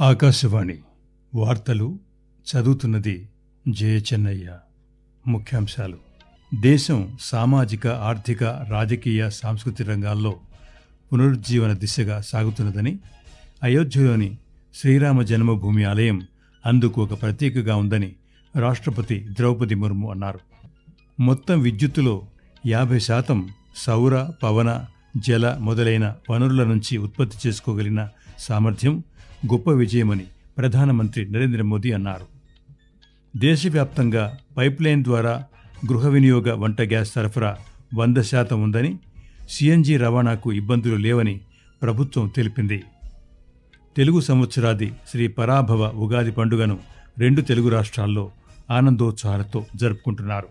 ఆకాశవాణి వార్తలు చదువుతున్నది జయచెన్నయ్య ముఖ్యాంశాలు దేశం సామాజిక ఆర్థిక రాజకీయ సాంస్కృతిక రంగాల్లో పునరుజ్జీవన దిశగా సాగుతున్నదని అయోధ్యలోని శ్రీరామ జన్మభూమి ఆలయం అందుకు ఒక ప్రతీకగా ఉందని రాష్ట్రపతి ద్రౌపది ముర్ము అన్నారు మొత్తం విద్యుత్తులో యాభై శాతం సౌర పవన జల మొదలైన వనరుల నుంచి ఉత్పత్తి చేసుకోగలిగిన సామర్థ్యం గొప్ప విజయమని ప్రధానమంత్రి నరేంద్ర మోదీ అన్నారు దేశవ్యాప్తంగా పైప్లైన్ ద్వారా గృహ వినియోగ వంట గ్యాస్ సరఫరా వంద శాతం ఉందని సిఎన్జి రవాణాకు ఇబ్బందులు లేవని ప్రభుత్వం తెలిపింది తెలుగు సంవత్సరాది శ్రీ పరాభవ ఉగాది పండుగను రెండు తెలుగు రాష్ట్రాల్లో ఆనందోత్సాహాలతో జరుపుకుంటున్నారు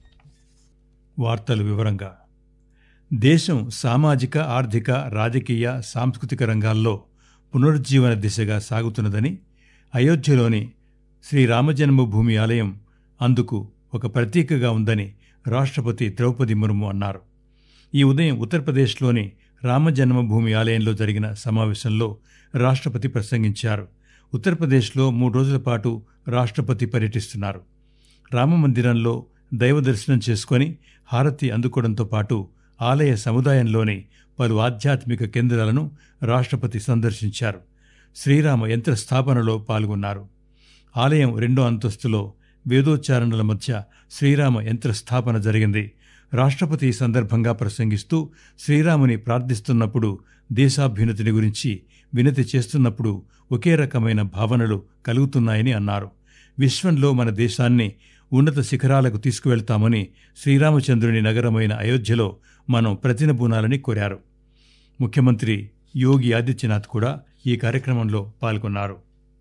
వార్తలు వివరంగా దేశం సామాజిక ఆర్థిక రాజకీయ సాంస్కృతిక రంగాల్లో పునరుజ్జీవన దిశగా సాగుతున్నదని అయోధ్యలోని శ్రీ రామజన్మభూమి ఆలయం అందుకు ఒక ప్రతీకగా ఉందని రాష్ట్రపతి ద్రౌపది ముర్ము అన్నారు ఈ ఉదయం ఉత్తరప్రదేశ్లోని రామజన్మభూమి ఆలయంలో జరిగిన సమావేశంలో రాష్ట్రపతి ప్రసంగించారు ఉత్తరప్రదేశ్లో మూడు రోజుల పాటు రాష్ట్రపతి పర్యటిస్తున్నారు రామమందిరంలో దైవ దర్శనం చేసుకొని హారతి అందుకోవడంతో పాటు ఆలయ సముదాయంలోని పలు ఆధ్యాత్మిక కేంద్రాలను రాష్ట్రపతి సందర్శించారు శ్రీరామ యంత్ర స్థాపనలో పాల్గొన్నారు ఆలయం రెండో అంతస్తులో వేదోచ్చారణల మధ్య శ్రీరామ యంత్ర స్థాపన జరిగింది రాష్ట్రపతి ఈ సందర్భంగా ప్రసంగిస్తూ శ్రీరాముని ప్రార్థిస్తున్నప్పుడు దేశాభ్యున్నతిని గురించి వినతి చేస్తున్నప్పుడు ఒకే రకమైన భావనలు కలుగుతున్నాయని అన్నారు విశ్వంలో మన దేశాన్ని ఉన్నత శిఖరాలకు తీసుకువెళ్తామని శ్రీరామచంద్రుని నగరమైన అయోధ్యలో మనం ప్రతినబూనాలని కోరారు ముఖ్యమంత్రి యోగి ఆదిత్యనాథ్ కూడా ఈ కార్యక్రమంలో పాల్గొన్నారు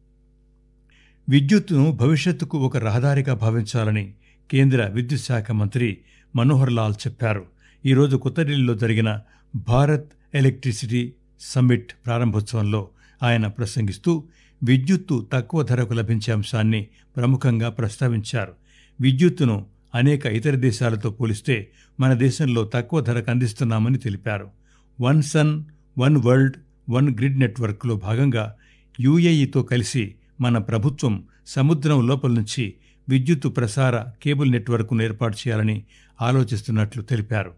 విద్యుత్తును భవిష్యత్తుకు ఒక రహదారిగా భావించాలని కేంద్ర విద్యుత్ శాఖ మంత్రి మనోహర్ లాల్ చెప్పారు ఈరోజు కొత్త ఢిల్లీలో జరిగిన భారత్ ఎలక్ట్రిసిటీ సమ్మిట్ ప్రారంభోత్సవంలో ఆయన ప్రసంగిస్తూ విద్యుత్తు తక్కువ ధరకు లభించే అంశాన్ని ప్రముఖంగా ప్రస్తావించారు విద్యుత్తును అనేక ఇతర దేశాలతో పోలిస్తే మన దేశంలో తక్కువ ధరకు అందిస్తున్నామని తెలిపారు one sun one world one grid నెట్వర్క్లో భాగంగా యుఏఈతో కలిసి మన ప్రభుత్వం సముద్రం లోపల నుంచి విద్యుత్తు ప్రసార కేబుల్ నెట్వర్క్ను ఏర్పాటు చేయాలని ఆలోచిస్తున్నట్లు తెలిపారు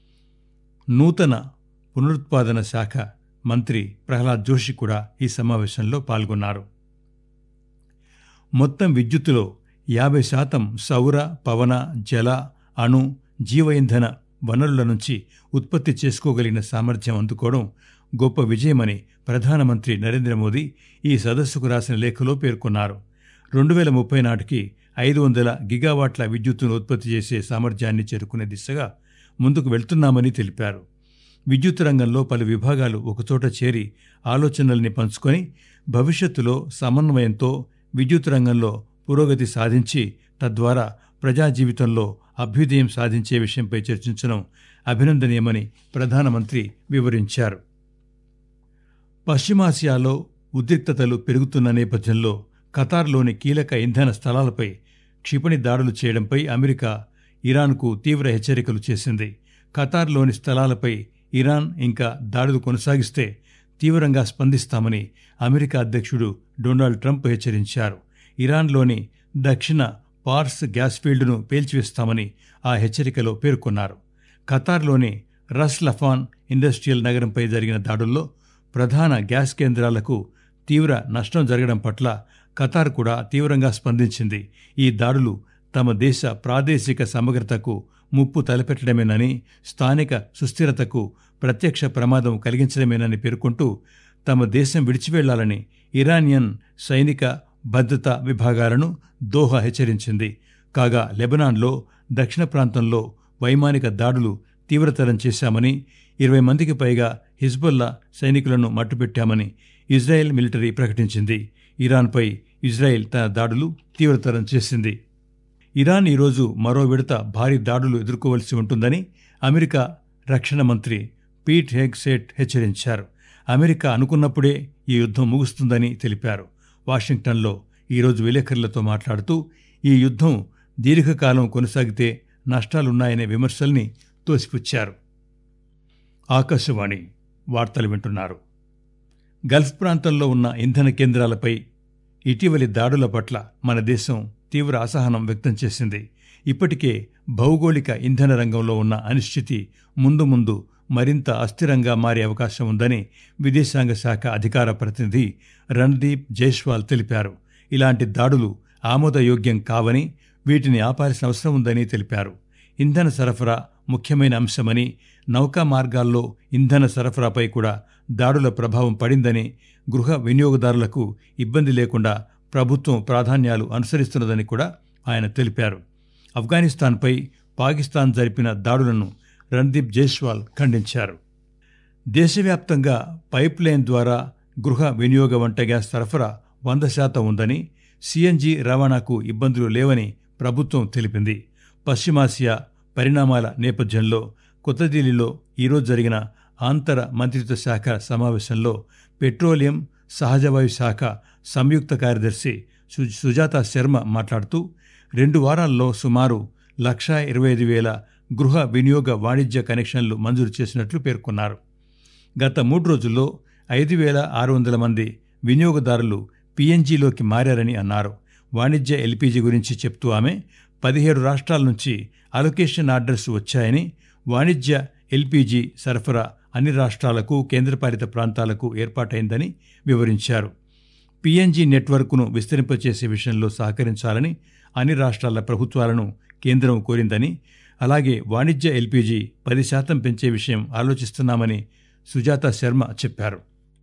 నూతన పునరుత్పాదన శాఖ మంత్రి ప్రహ్లాద్ జోషి కూడా ఈ సమావేశంలో పాల్గొన్నారు మొత్తం విద్యుత్తులో యాభై శాతం సౌర పవన జల అణు జీవ ఇంధన వనరుల నుంచి ఉత్పత్తి చేసుకోగలిగిన సామర్థ్యం అందుకోవడం గొప్ప విజయమని ప్రధానమంత్రి నరేంద్ర మోదీ ఈ సదస్సుకు రాసిన లేఖలో పేర్కొన్నారు రెండు వేల ముప్పై నాటికి ఐదు వందల గిగావాట్ల విద్యుత్తును ఉత్పత్తి చేసే సామర్థ్యాన్ని చేరుకునే దిశగా ముందుకు వెళ్తున్నామని తెలిపారు విద్యుత్ రంగంలో పలు విభాగాలు ఒకచోట చేరి ఆలోచనల్ని పంచుకొని భవిష్యత్తులో సమన్వయంతో విద్యుత్ రంగంలో పురోగతి సాధించి తద్వారా ప్రజా జీవితంలో అభ్యుదయం సాధించే విషయంపై చర్చించడం అభినందనీయమని ప్రధానమంత్రి వివరించారు పశ్చిమాసియాలో ఉద్రిక్తతలు పెరుగుతున్న నేపథ్యంలో ఖతార్లోని కీలక ఇంధన స్థలాలపై క్షిపణి దాడులు చేయడంపై అమెరికా ఇరాన్కు తీవ్ర హెచ్చరికలు చేసింది ఖతార్లోని స్థలాలపై ఇరాన్ ఇంకా దాడులు కొనసాగిస్తే తీవ్రంగా స్పందిస్తామని అమెరికా అధ్యక్షుడు డొనాల్డ్ ట్రంప్ హెచ్చరించారు ఇరాన్లోని దక్షిణ పార్స్ గ్యాస్ ఫీల్డ్ను పేల్చివేస్తామని ఆ హెచ్చరికలో పేర్కొన్నారు ఖతార్లోని రస్ లఫాన్ ఇండస్ట్రియల్ నగరంపై జరిగిన దాడుల్లో ప్రధాన గ్యాస్ కేంద్రాలకు తీవ్ర నష్టం జరగడం పట్ల ఖతార్ కూడా తీవ్రంగా స్పందించింది ఈ దాడులు తమ దేశ ప్రాదేశిక సమగ్రతకు ముప్పు తలపెట్టడమేనని స్థానిక సుస్థిరతకు ప్రత్యక్ష ప్రమాదం కలిగించడమేనని పేర్కొంటూ తమ దేశం విడిచివెళ్లాలని ఇరానియన్ సైనిక భద్రతా విభాగాలను దోహా హెచ్చరించింది కాగా లెబనాన్లో దక్షిణ ప్రాంతంలో వైమానిక దాడులు తీవ్రతరం చేశామని ఇరవై మందికి పైగా హిజ్బుల్లా సైనికులను మట్టుపెట్టామని ఇజ్రాయెల్ మిలిటరీ ప్రకటించింది ఇరాన్పై ఇజ్రాయెల్ తన దాడులు తీవ్రతరం చేసింది ఇరాన్ ఈరోజు మరో విడత భారీ దాడులు ఎదుర్కోవలసి ఉంటుందని అమెరికా రక్షణ మంత్రి పీట్ హెగ్సెట్ హెచ్చరించారు అమెరికా అనుకున్నప్పుడే ఈ యుద్ధం ముగుస్తుందని తెలిపారు వాషింగ్టన్లో ఈరోజు విలేకరులతో మాట్లాడుతూ ఈ యుద్ధం దీర్ఘకాలం కొనసాగితే నష్టాలున్నాయనే విమర్శల్ని తోసిపుచ్చారు ఆకాశవాణి వార్తలు వింటున్నారు గల్ఫ్ ప్రాంతంలో ఉన్న ఇంధన కేంద్రాలపై ఇటీవలి దాడుల పట్ల మన దేశం తీవ్ర అసహనం వ్యక్తం చేసింది ఇప్పటికే భౌగోళిక ఇంధన రంగంలో ఉన్న అనిశ్చితి ముందు ముందు మరింత అస్థిరంగా మారే అవకాశం ఉందని విదేశాంగ శాఖ అధికార ప్రతినిధి రణ్దీప్ జైస్వాల్ తెలిపారు ఇలాంటి దాడులు ఆమోదయోగ్యం కావని వీటిని ఆపాల్సిన అవసరం ఉందని తెలిపారు ఇంధన సరఫరా ముఖ్యమైన అంశమని నౌకా మార్గాల్లో ఇంధన సరఫరాపై కూడా దాడుల ప్రభావం పడిందని గృహ వినియోగదారులకు ఇబ్బంది లేకుండా ప్రభుత్వం ప్రాధాన్యాలు అనుసరిస్తున్నదని కూడా ఆయన తెలిపారు ఆఫ్ఘనిస్తాన్పై పాకిస్తాన్ జరిపిన దాడులను రణ్దీప్ జైస్వాల్ ఖండించారు దేశవ్యాప్తంగా పైప్ లైన్ ద్వారా గృహ వినియోగ వంట గ్యాస్ సరఫరా వంద శాతం ఉందని సిఎన్జి రవాణాకు ఇబ్బందులు లేవని ప్రభుత్వం తెలిపింది పశ్చిమాసియా పరిణామాల నేపథ్యంలో కొత్త ఢిల్లీలో ఈరోజు జరిగిన ఆంతర మంత్రిత్వ శాఖ సమావేశంలో పెట్రోలియం సహజవాయు శాఖ సంయుక్త కార్యదర్శి సు- సుజాత శర్మ మాట్లాడుతూ రెండు వారాల్లో సుమారు లక్షా ఇరవై ఐదు వేల గృహ వినియోగ వాణిజ్య కనెక్షన్లు మంజూరు చేసినట్లు పేర్కొన్నారు గత మూడు రోజుల్లో ఐదు వేల ఆరు వందల మంది వినియోగదారులు పీఎన్జీలోకి మారారని అన్నారు వాణిజ్య ఎల్పీజీ గురించి చెప్తూ ఆమె పదిహేడు రాష్ట్రాల నుంచి అలొకేషన్ ఆర్డర్స్ వచ్చాయని వాణిజ్య ఎల్పీజీ సరఫరా అన్ని రాష్ట్రాలకు కేంద్రపాలిత ప్రాంతాలకు ఏర్పాటైందని వివరించారు పీఎన్జీ నెట్వర్క్ను విస్తరింపచేసే విషయంలో సహకరించాలని అన్ని రాష్ట్రాల ప్రభుత్వాలను కేంద్రం కోరిందని అలాగే వాణిజ్య ఎల్పీజీ పది శాతం పెంచే విషయం ఆలోచిస్తున్నామని సుజాత శర్మ చెప్పారు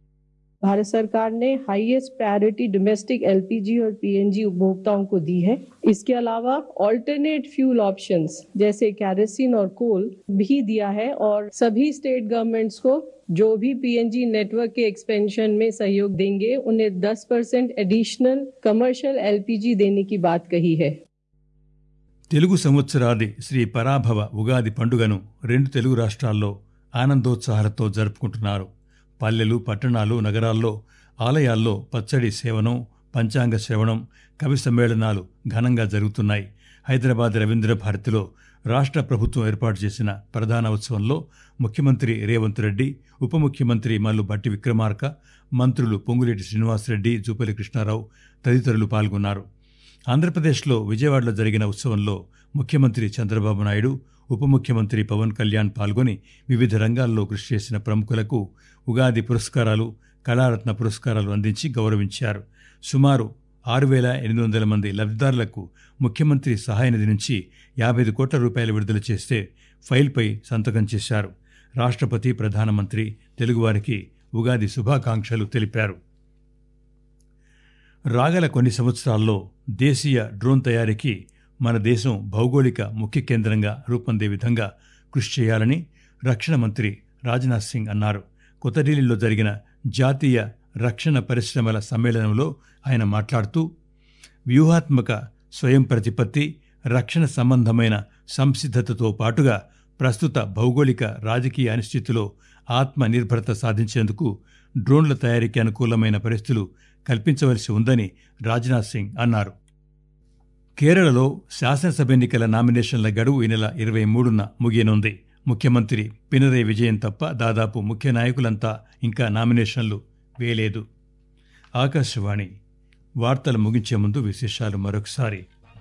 भारत सरकार ने हाईएस्ट प्रायोरिटी डोमेस्टिक एलपीजी और पीएनजी उपभोक्ताओं को दी है इसके अलावा ऑल्टरनेट फ्यूल ऑप्शंस जैसे कैरोसिन और कोल भी दिया है और सभी स्टेट गवर्नमेंट्स को जो भी पीएनजी नेटवर्क के एक्सपेंशन में सहयोग देंगे उन्हें 10 परसेंट एडिशनल कमर्शियल एलपीजी देने की बात कही है తెలుగు సంవత్సరాది శ్రీ పరాభవ ఉగాది పండుగను రెండు తెలుగు రాష్ట్రాల్లో ఆనందోత్సాహాలతో జరుపుకుంటున్నారు పల్లెలు పట్టణాలు నగరాల్లో ఆలయాల్లో పచ్చడి సేవనం పంచాంగ శ్రవణం కవి సమ్మేళనాలు ఘనంగా జరుగుతున్నాయి హైదరాబాద్ రవీంద్ర భారతిలో రాష్ట్ర ప్రభుత్వం ఏర్పాటు చేసిన ప్రధాన ఉత్సవంలో ముఖ్యమంత్రి రేవంత్ రెడ్డి ఉప ముఖ్యమంత్రి మల్లు భట్టి విక్రమార్క మంత్రులు పొంగులేటి శ్రీనివాసరెడ్డి జూపల్లి కృష్ణారావు తదితరులు పాల్గొన్నారు ఆంధ్రప్రదేశ్లో విజయవాడలో జరిగిన ఉత్సవంలో ముఖ్యమంత్రి చంద్రబాబు నాయుడు ఉప ముఖ్యమంత్రి పవన్ కళ్యాణ్ పాల్గొని వివిధ రంగాల్లో కృషి చేసిన ప్రముఖులకు ఉగాది పురస్కారాలు కళారత్న పురస్కారాలు అందించి గౌరవించారు సుమారు ఆరు వేల ఎనిమిది వందల మంది లబ్ధిదారులకు ముఖ్యమంత్రి సహాయ నిధి నుంచి యాభై ఐదు కోట్ల రూపాయలు విడుదల చేస్తే ఫైల్పై సంతకం చేశారు రాష్ట్రపతి ప్రధానమంత్రి తెలుగువారికి ఉగాది శుభాకాంక్షలు తెలిపారు రాగల కొన్ని సంవత్సరాల్లో దేశీయ డ్రోన్ తయారీకి మన దేశం భౌగోళిక ముఖ్య కేంద్రంగా రూపొందే విధంగా కృషి చేయాలని రక్షణ మంత్రి రాజ్నాథ్ సింగ్ అన్నారు కొత్త ఢిల్లీలో జరిగిన జాతీయ రక్షణ పరిశ్రమల సమ్మేళనంలో ఆయన మాట్లాడుతూ వ్యూహాత్మక స్వయం ప్రతిపత్తి రక్షణ సంబంధమైన సంసిద్ధతతో పాటుగా ప్రస్తుత భౌగోళిక రాజకీయ అనిశ్చితిలో ఆత్మ నిర్భరత సాధించేందుకు డ్రోన్ల తయారీకి అనుకూలమైన పరిస్థితులు కల్పించవలసి ఉందని రాజ్నాథ్ సింగ్ అన్నారు కేరళలో శాసనసభ ఎన్నికల నామినేషన్ల గడువు ఈ నెల ఇరవై మూడున ముగియనుంది ముఖ్యమంత్రి పినరై విజయన్ తప్ప దాదాపు ముఖ్య నాయకులంతా ఇంకా నామినేషన్లు వేయలేదు ఆకాశవాణి వార్తలు ముగించే ముందు విశేషాలు మరొకసారి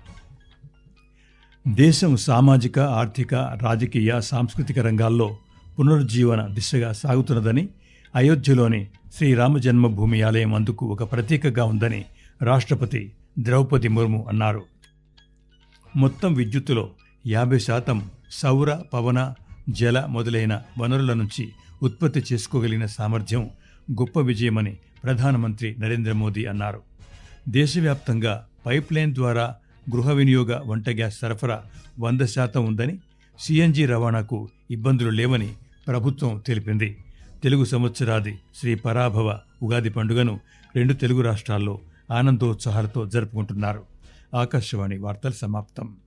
దేశం సామాజిక ఆర్థిక రాజకీయ సాంస్కృతిక రంగాల్లో పునరుజ్జీవన దిశగా సాగుతున్నదని అయోధ్యలోని శ్రీరామ జన్మభూమి ఆలయం అందుకు ఒక ప్రతీకగా ఉందని రాష్ట్రపతి ద్రౌపది ముర్ము అన్నారు మొత్తం విద్యుత్తులో యాభై శాతం సౌర పవన జల మొదలైన వనరుల నుంచి ఉత్పత్తి చేసుకోగలిగిన సామర్థ్యం గొప్ప విజయమని ప్రధానమంత్రి నరేంద్ర మోదీ అన్నారు దేశవ్యాప్తంగా పైప్ లైన్ ద్వారా గృహ వినియోగ వంట గ్యాస్ సరఫరా వంద శాతం ఉందని సిఎన్జి రవాణాకు ఇబ్బందులు లేవని ప్రభుత్వం తెలిపింది తెలుగు సంవత్సరాది శ్రీ పరాభవ ఉగాది పండుగను రెండు తెలుగు రాష్ట్రాల్లో ఆనందోత్సాహాలతో జరుపుకుంటున్నారు ఆకాశవాణి వార్తలు సమాప్తం